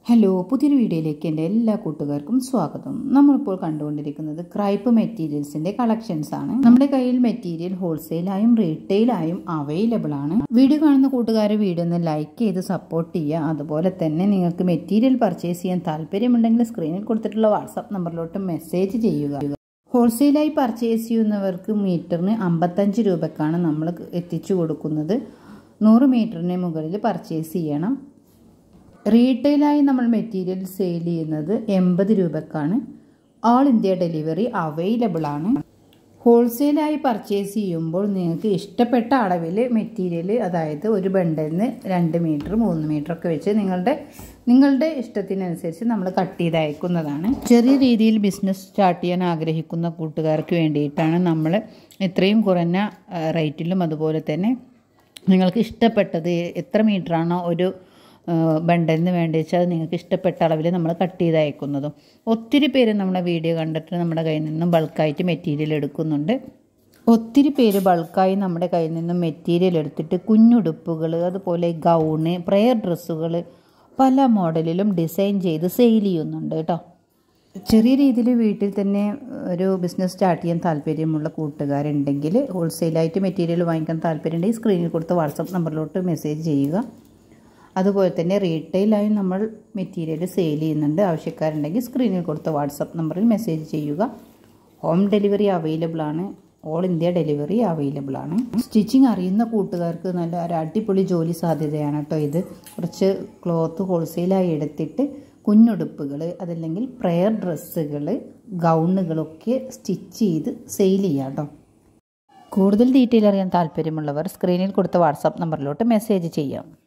hello പുതിയൊരു വീഡിയോയിലേക്ക് എൻ്റെ എല്ലാ കൂട്ടുകാർക്കും സ്വാഗതം നമ്മളിപ്പോൾ കണ്ടുകൊണ്ടിരിക്കുന്നത് ക്രൈപ്പ് മെറ്റീരിയൽസിൻ്റെ കളക്ഷൻസ് ആണ് നമ്മുടെ കയ്യിൽ മെറ്റീരിയൽ ഹോൾസെയിലായും റീറ്റെയിലായും അവൈലബിൾ ആണ് വീഡിയോ കാണുന്ന കൂട്ടുകാർ വീഡിയോ ഒന്ന് ലൈക്ക് ചെയ്ത് സപ്പോർട്ട് ചെയ്യുക അതുപോലെ തന്നെ നിങ്ങൾക്ക് മെറ്റീരിയൽ പർച്ചേസ് ചെയ്യാൻ താല്പര്യമുണ്ടെങ്കിൽ സ്ക്രീനിൽ കൊടുത്തിട്ടുള്ള വാട്സാപ്പ് നമ്പറിലോട്ട് മെസ്സേജ് ചെയ്യുക ഹോൾസെയിലായി പർച്ചേസ് ചെയ്യുന്നവർക്ക് മീറ്ററിന് അമ്പത്തഞ്ച് രൂപക്കാണ് നമ്മൾ എത്തിച്ചു കൊടുക്കുന്നത് നൂറ് മീറ്ററിന് മുകളിൽ പർച്ചേസ് ചെയ്യണം റീറ്റെയിലായി നമ്മൾ മെറ്റീരിയൽ സെയിൽ ചെയ്യുന്നത് എൺപത് രൂപക്കാണ് ഓൾ ഇന്ത്യ ഡെലിവറി അവൈലബിൾ ആണ് ഹോൾസെയിലായി പർച്ചേസ് ചെയ്യുമ്പോൾ നിങ്ങൾക്ക് ഇഷ്ടപ്പെട്ട അളവിൽ മെറ്റീരിയൽ അതായത് ഒരു ബണ്ടലിന് രണ്ട് മീറ്റർ മൂന്ന് മീറ്റർ ഒക്കെ വെച്ച് നിങ്ങളുടെ നിങ്ങളുടെ ഇഷ്ടത്തിനനുസരിച്ച് നമ്മൾ കട്ട് ചെയ്ത് അയക്കുന്നതാണ് ചെറിയ രീതിയിൽ ബിസിനസ് സ്റ്റാർട്ട് ചെയ്യാൻ ആഗ്രഹിക്കുന്ന കൂട്ടുകാർക്ക് വേണ്ടിയിട്ടാണ് നമ്മൾ ഇത്രയും കുറഞ്ഞ റേറ്റിലും അതുപോലെ തന്നെ നിങ്ങൾക്ക് ഇഷ്ടപ്പെട്ടത് എത്ര മീറ്ററാണോ ഒരു ബണ്ടലിന് വേണ്ടി വെച്ചാൽ നിങ്ങൾക്ക് ഇഷ്ടപ്പെട്ട അളവിൽ നമ്മൾ കട്ട് ചെയ്ത് അയക്കുന്നതും ഒത്തിരി പേര് നമ്മുടെ വീഡിയോ കണ്ടിട്ട് നമ്മുടെ കയ്യിൽ നിന്നും ബൾക്കായിട്ട് മെറ്റീരിയൽ എടുക്കുന്നുണ്ട് ഒത്തിരി പേര് ബൾക്കായി നമ്മുടെ കയ്യിൽ നിന്നും മെറ്റീരിയൽ എടുത്തിട്ട് കുഞ്ഞുടുപ്പുകൾ അതുപോലെ ഗൗണ് പ്രെയർ ഡ്രസ്സുകൾ പല മോഡലിലും ഡിസൈൻ ചെയ്ത് സെയിൽ ചെയ്യുന്നുണ്ട് കേട്ടോ ചെറിയ രീതിയിൽ വീട്ടിൽ തന്നെ ഒരു ബിസിനസ് സ്റ്റാർട്ട് ചെയ്യാൻ താല്പര്യമുള്ള കൂട്ടുകാരുണ്ടെങ്കിൽ ഹോൾസെയിലായിട്ട് മെറ്റീരിയൽ വാങ്ങിക്കാൻ താല്പര്യമുണ്ടെങ്കിൽ സ്ക്രീനിൽ കൊടുത്ത വാട്സപ്പ് നമ്പറിലോട്ട് മെസ്സേജ് ചെയ്യുക അതുപോലെ തന്നെ റീറ്റെയിലായി നമ്മൾ മെറ്റീരിയൽ സെയിൽ ചെയ്യുന്നുണ്ട് ആവശ്യക്കാരുണ്ടെങ്കിൽ സ്ക്രീനിൽ കൊടുത്ത വാട്സപ്പ് നമ്പറിൽ മെസ്സേജ് ചെയ്യുക ഹോം ഡെലിവറി അവൈലബിൾ ആണ് ഓൾ ഇന്ത്യ ഡെലിവറി അവൈലബിൾ ആണ് സ്റ്റിച്ചിങ് അറിയുന്ന കൂട്ടുകാർക്ക് നല്ല ഒരു അടിപൊളി ജോലി സാധ്യതയാണ് കേട്ടോ ഇത് കുറച്ച് ക്ലോത്ത് ഹോൾസെയിലായി എടുത്തിട്ട് കുഞ്ഞുടുപ്പുകൾ അതല്ലെങ്കിൽ പ്രെയർ ഡ്രസ്സുകൾ ഗൗണുകളൊക്കെ സ്റ്റിച്ച് ചെയ്ത് സെയിൽ ചെയ്യാം കേട്ടോ കൂടുതൽ ഡീറ്റെയിൽ അറിയാൻ താല്പര്യമുള്ളവർ സ്ക്രീനിൽ കൊടുത്ത വാട്സാപ്പ് നമ്പറിലോട്ട് മെസ്സേജ് ചെയ്യാം